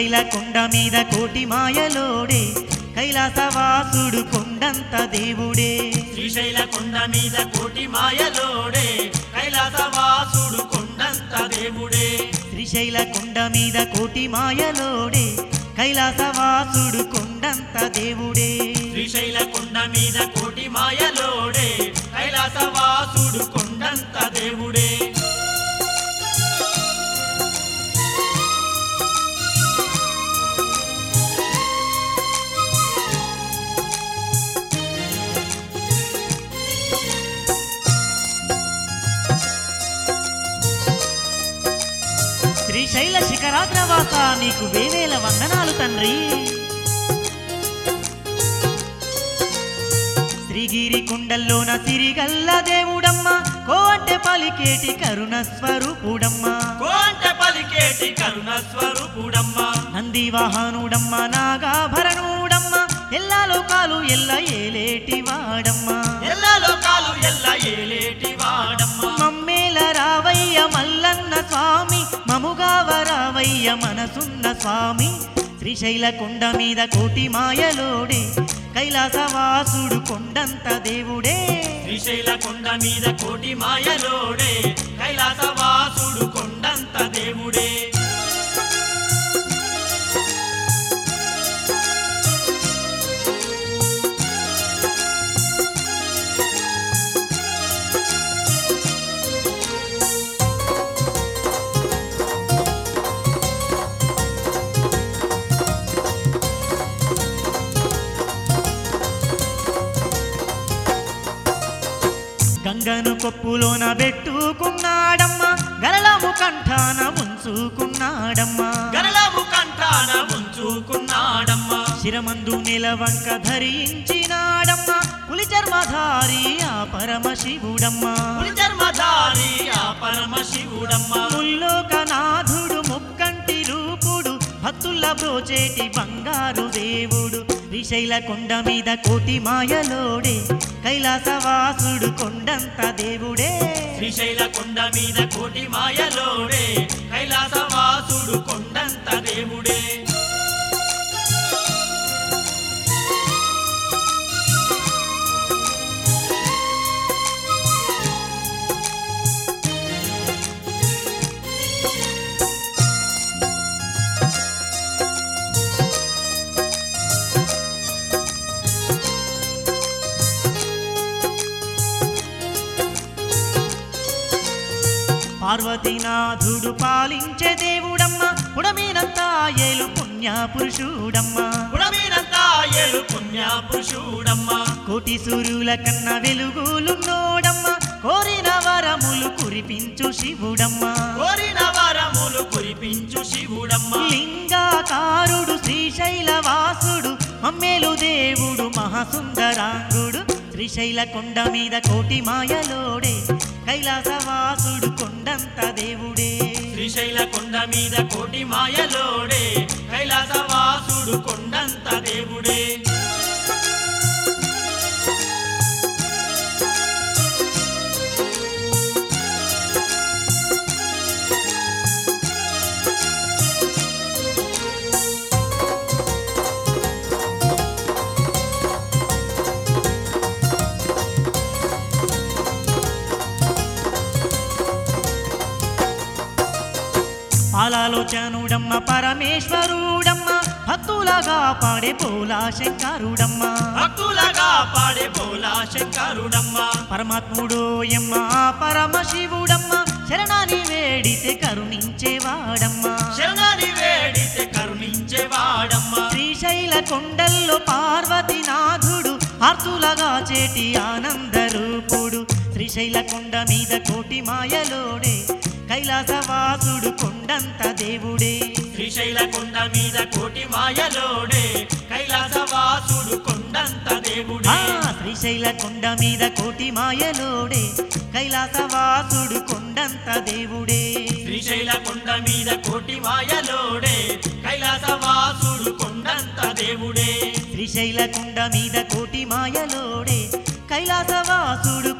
శ్రీశైల కొండ మీద కోటి మాయలోడే కైలాసవాసుడు కొండంత దేవుడే శ్రీశైల కొండ మీద కోటి మాయలోడే కైలాసవాసుడు కొండంత దేవుడే శ్రీశైల కొండ మీద కోటి మాయలోడే కైలాసవాసుడు కొండంత దేవుడే శ్రీశైల కొండ మీద కోటి మాయలోడే కైలాసవాసుడు కొండంత దేవుడే శ్రీశైల శిఖరాగ్రవాస నీకు వేవేల వందనాలు తండ్రి శ్రీగిరి కొండల్లోన సిరిగల్ల దేవుడమ్మ కోంటె పలికేటి కరుణ స్వరూపుడమ్మ కోంట పలికేటి కరుణ స్వరూపుడమ్మ నంది వాహనుడమ్మ నాగాభరణుడమ్మ ఎల్లా లోకాలు ఎల్ల ఏలేటి వాడమ్మ ఎల్ల లోకాలు ఎల్ల ఏలేటి వాడమ్మ మమ్మేల రావయ్య మల్లన్న స్వామి మముగావ రావయ్య మనసున్న స్వామి శ్రీశైల కొండ మీద కోటి మాయలోడే కైలాసవాసుడు కొండంత దేవుడే శ్రీశైల కొండ మీద కోటి మాయలోడే కైలాసవాసుడు కొండంత దేవుడే గంగను కొప్పులోన పెట్టుకున్నాడమ్మ గరళము కంఠాన ముంచుకున్నాడమ్మా గరళము కంఠాన ఉంచుకున్నాడమ్మ శిరమందు నిలవంక ధరించినాడమ్మ పులి చర్మధారి ఆ పరమశివుడమ్మా చర్మధారి ఆ పరమశివుడమ్మ ముల్లోకనాథుడు ముక్కంటి రూపుడు భక్తుల బ్రోచేటి బంగారు దేవుడు శ్రీశైల కొండ మీద కోటి మాయలోడే కైలాసవాసుడు కొండంత దేవుడే శ్రీశైల కొండ మీద కోటి మాయలోడే కైలాసవాసుడు కొండంత దేవుడే పార్వతీనాథుడు పాలించే దేవుడమ్మ పుడమీనంతా ఏలు పుణ్య పురుషుడమ్మ పుడమీనంతా ఏడు పుణ్య పురుషుడమ్మ కోటి సూర్యుల కన్న వెలుగులున్నోడమ్మ కోరిన వరములు కురిపించు శివుడమ్మ కోరిన వరములు కురిపించు శివుడమ్మ లింగాకారుడు శ్రీశైల వాసుడు మమ్మేలు దేవుడు మహాసుందరాంగుడు శ్రీశైల కొండ మీద కోటి మాయలోడే కైలాసవాసుడు కొండంత దేవుడే శ్రీశైల కొండ మీద కోటి మాయలోడే కైలాసవాసుడు కొండంత దేవుడే పాలాలోచనుడమ్మ పరమేశ్వరుడమ్మ భక్తులగా పాడే పోలా శంకరుడమ్మ భక్తులగా పాడే పోలా శంకరుడమ్మ పరమాత్ముడు ఎమ్మ పరమశివుడమ్మ శరణాని వేడితే కరుణించేవాడమ్మ శరణాని వేడితే కరుణించేవాడమ్మ శ్రీశైల కొండల్లో పార్వతీనాథుడు ఆర్తులగా చేటి ఆనందరూపుడు శ్రీశైల కొండ మీద కోటి మాయలోడే కైలాసవాసుడు కొండంత దేవుడే శ్రీశైల కొండ మీద కోటి మాయలోడే కైలాసవాసుడు కొండంత ఆ దేవుడే శ్రీశైల కొండ మీద కోటి మాయలోడే కైలాసవాసుడు కొండంత దేవుడే శ్రీశైల కొండ మీద కోటి మాయలోడే కైలాసవాసుడు కొండంత దేవుడే శ్రీశైల కొండ మీద కోటి మాయలోడే కైలాసవాసుడు